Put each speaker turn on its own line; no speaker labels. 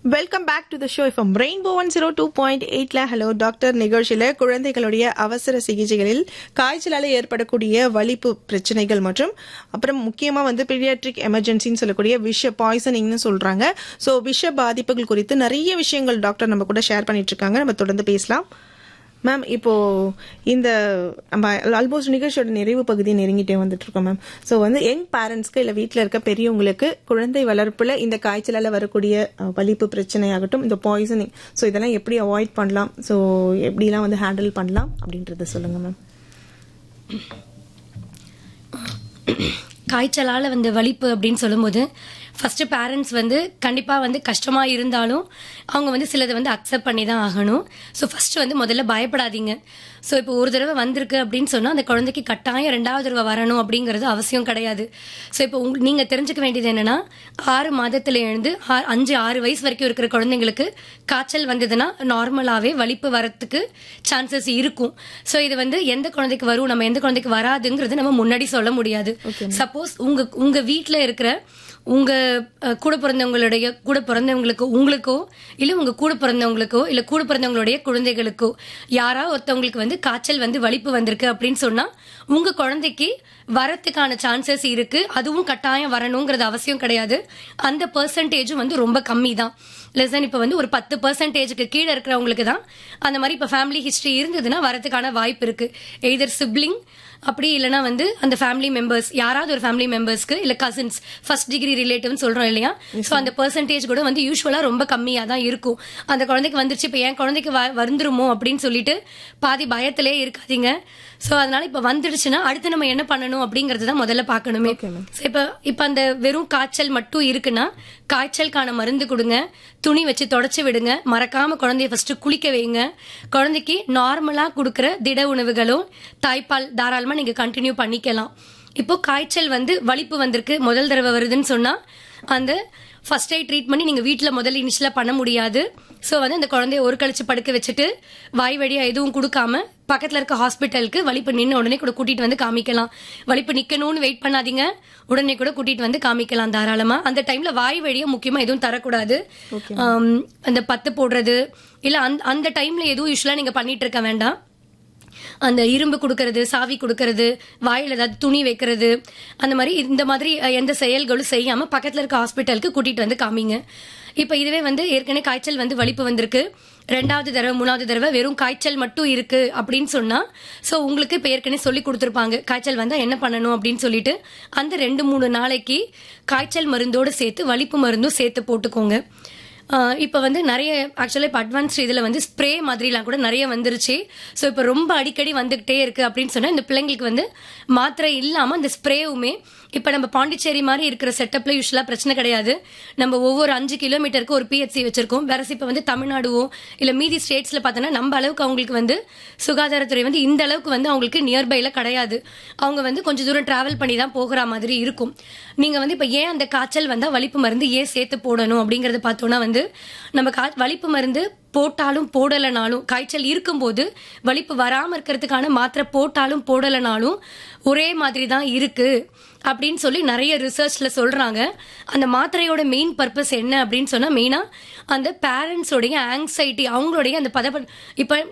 welcome back to the show இப்போ rainbow one zero two point எயிட்ல hello doctor நிகழ்ச்சியில் குழந்தைகளுடைய அவசர சிகிச்சைகளில் காய்ச்சலால் ஏற்படக்கூடிய வலிப்பு பிரச்சனைகள் மற்றும் அப்புறம் முக்கியமாக வந்து பீடியாட்ரிக் எமர்ஜென்சின்னு சொல்லக்கூடிய விஷ பாய்சனிங்னு சொல்றாங்க ஸோ விஷ பாதிப்புகள் குறித்து நிறைய விஷயங்கள் டாக்டர் நம்ம கூட ஷேர் பண்ணிட்டு இருக்காங்க நம்ம தொடர்ந்து பேசலாம் மேம் இப்போ இந்த நம்ம ஆல்மோஸ்ட் நிகழ்ச்சியோட நிறைவு பகுதியை நெருங்கிட்டே வந்துட்டு இருக்கோம் மேம் ஸோ வந்து யங் பேரண்ட்ஸ்க்கு இல்லை வீட்டில் இருக்க பெரியவங்களுக்கு குழந்தை வளர்ப்புல இந்த காய்ச்சலால் வரக்கூடிய அஹ், வலிப்பு பிரச்சனை ஆகட்டும் இந்த பாய்சனிங் ஸோ இதெல்லாம் எப்படி அவாய்ட் பண்ணலாம் ஸோ எப்படிலாம் வந்து ஹேண்டில் பண்ணலாம் அப்படின்றத சொல்லுங்க மேம்
காய்ச்சலால வந்து வலிப்பு அப்படின்னு சொல்லும்போது ஃபர்ஸ்ட் பேரண்ட்ஸ் வந்து கண்டிப்பா வந்து கஷ்டமா இருந்தாலும் அவங்க வந்து சிலதை வந்து அக்செப்ட் பண்ணி தான் ஆகணும் ஸோ ஃபர்ஸ்ட் வந்து முதல்ல பயப்படாதீங்க ஸோ இப்போ ஒரு தடவை வந்திருக்கு அப்படின்னு சொன்னா அந்த குழந்தைக்கு கட்டாயம் ரெண்டாவது தடவை வரணும் அப்படிங்கிறது அவசியம் கிடையாது ஸோ இப்போ உங்க நீங்க தெரிஞ்சுக்க வேண்டியது என்னன்னா ஆறு மாதத்துல எழுந்து ஆ- அஞ்சு ஆறு வயசு வரைக்கும் இருக்கிற குழந்தைங்களுக்கு காய்ச்சல் வந்ததுன்னா நார்மலாவே வலிப்பு வரத்துக்கு சான்சஸ் இருக்கும் ஸோ இது வந்து எந்த குழந்தைக்கு வரும் நம்ம எந்த குழந்தைக்கு வராதுங்கிறது நம்ம முன்னாடி சொல்ல முடியாது சப்போஸ் உங்க உங்க வீட்ல இருக்கிற உங்க அஹ், கூட பிறந்தவங்களுடைய கூட பிறந்தவங்களுக்கோ உங்களுக்கோ இல்ல உங்க கூட பிறந்தவங்களுக்கோ இல்ல கூட பிறந்தவங்களுடைய குழந்தைகளுக்கோ யாரா ஒருத்தவங்களுக்கு வந்து காய்ச்சல் வந்து வலிப்பு வந்திருக்கு அப்படின்னு சொன்னா உங்க குழந்தைக்கு வரத்துக்கான சான்சஸ் இருக்கு அதுவும் கட்டாயம் வரணுங்கிறது அவசியம் கிடையாது அந்த பெர்சன்டேஜும் வந்து ரொம்ப கம்மி தான் லெஸ் தென் இப்போ வந்து ஒரு பத்து பர்சன்டேஜுக்கு கீழே இருக்கிறவங்களுக்கு தான் அந்த மாதிரி இப்போ ஃபேமிலி ஹிஸ்டரி இருந்ததுன்னா வரதுக்கான வாய்ப்பு இருக்கு எய்தர் சிப்ளிங் அப்படி இல்லைன்னா வந்து அந்த ஃபேமிலி மெம்பர்ஸ் யாராவது ஒரு ஃபேமிலி மெம்பர்ஸ்க்கு இல்ல கசின்ஸ் ஃபர்ஸ்ட் டிகிரி ரிலேட்டிவ்னு சொல்றோம் இல்லையா சோ அந்த பெர்சன்டேஜ் கூட வந்து யூஸ்வலா ரொம்ப கம்மியா தான் இருக்கும் அந்த குழந்தைக்கு வந்துருச்சு இப்ப என் குழந்தைக்கு வ- வந்துருமோ அப்படின்னு சொல்லிட்டு பாதி பயத்திலே இருக்காதீங்க சோ அதனால இப்ப வந்துடுச்சுன்னா அடுத்து நம்ம என்ன பண்ணணும் அப்படிங்கறது தான் முதல்ல பார்க்கணுமே So, இப்ப இப்ப அந்த வெறும் காய்ச்சல் மட்டும் இருக்குன்னா காய்ச்சலுக்கான மருந்து கொடுங்க துணி வச்சு தொடச்சு விடுங்க மறக்காம குழந்தைய ஃபர்ஸ்ட் குளிக்க வைங்க குழந்தைக்கு நார்மலா கொடுக்கிற திட உணவுகளும் தாய்ப்பால் தாராளமா நீங்க கண்டினியூ பண்ணிக்கலாம் இப்போ காய்ச்சல் வந்து வலிப்பு வந்திருக்கு முதல் தடவை வருதுன்னு சொன்னா அந்த ஃபர்ஸ்ட் எய்ட் ட்ரீட் பண்ணி நீங்க வீட்ல முதல்ல இனிஷியலா பண்ண முடியாது சோ வந்து அந்த குழந்தைய ஒரு கழிச்சு படுக்க வச்சுட்டு வாய் வழியா எதுவும் கொடுக்காம பக்கத்துல இருக்க ஹாஸ்பிட்டலுக்கு வலிப்பு நின்று உடனே கூட கூட்டிட்டு வந்து காமிக்கலாம் வலிப்பு நிக்கணும்னு வெயிட் பண்ணாதீங்க உடனே கூட கூட்டிட்டு வந்து காமிக்கலாம் தாராளமா அந்த டைம்ல வாய் வழியா முக்கியமா எதுவும் தரக்கூடாது ஆம், அந்த பத்து போடுறது இல்ல அந்த அந்த டைம்ல எதுவும் யூஸ்வலா நீங்க பண்ணிட்டு இருக்க வேண்டாம் அந்த இரும்பு கொடுக்கறது சாவி கொடுக்கறது வாயில ஏதாவது துணி வைக்கிறது அந்த மாதிரி இந்த மாதிரி அஹ், எந்த செயல்களும் செய்யாம பக்கத்துல இருக்க ஹாஸ்பிட்டலுக்கு கூட்டிட்டு வந்து காமிங்க இப்ப இதுவே வந்து ஏற்கனவே காய்ச்சல் வந்து வலிப்பு வந்திருக்கு ரெண்டாவது தடவை மூணாவது தடவை வெறும் காய்ச்சல் மட்டும் இருக்கு அப்படின்னு சொன்னா சோ உங்களுக்கு இப்ப ஏற்கனவே சொல்லி கொடுத்துருப்பாங்க காய்ச்சல் வந்தா என்ன பண்ணணும் அப்படின்னு சொல்லிட்டு அந்த ரெண்டு மூணு நாளைக்கு காய்ச்சல் மருந்தோட சேர்த்து வலிப்பு மருந்தும் சேர்த்து போட்டுக்கோங்க ஆஹ் இப்ப வந்து நிறைய ஆக்சுவலா இப்ப அட்வான்ஸ் இதுல வந்து ஸ்ப்ரே மாதிரிலாம் கூட நிறைய வந்துருச்சு சோ இப்ப ரொம்ப அடிக்கடி வந்துகிட்டே இருக்கு அப்படின்னு சொன்னா இந்த பிள்ளைங்களுக்கு வந்து மாத்திரை இல்லாம இந்த ஸ்ப்ரேவுமே இப்ப நம்ம பாண்டிச்சேரி மாதிரி இருக்கிற செட்டப்ல யூஸ்வலா பிரச்சனை கிடையாது நம்ம ஒவ்வொரு அஞ்சு கிலோமீட்டருக்கு ஒரு பிஹெச்சி வச்சிருக்கோம் வேற இப்ப வந்து தமிழ்நாடுவோ இல்ல மீதி ஸ்டேட்ஸ்ல பார்த்தோன்னா நம்ம அளவுக்கு அவங்களுக்கு வந்து சுகாதாரத்துறை வந்து இந்த அளவுக்கு வந்து அவங்களுக்கு நியர்பைல கிடையாது அவங்க வந்து கொஞ்சம் தூரம் டிராவல் பண்ணி தான் போகிற மாதிரி இருக்கும் நீங்க வந்து இப்ப ஏன் அந்த காய்ச்சல் வந்தா வலிப்பு மருந்து ஏன் சேர்த்து போடணும் அப்படிங்கறத பார்த்தோம்னா வந்து நம்ம கா- வலிப்பு மருந்து போட்டாலும் போடலைனாலும் காய்ச்சல் இருக்கும்போது வலிப்பு வராம இருக்கிறதுக்கான மாத்திரை போட்டாலும் போடலைனாலும் ஒரே மாதிரி தான் இருக்கு அப்படின்னு சொல்லி நிறைய ரிசர்ச்ல சொல்றாங்க அந்த மாத்திரையோட மெயின் பர்பஸ் என்ன அப்படின்னு சொன்னா மெயினா அந்த பேரண்ட்ஸோடைய ஆங்ஸைட்டி அவங்களுடைய அந்த பத இப்ப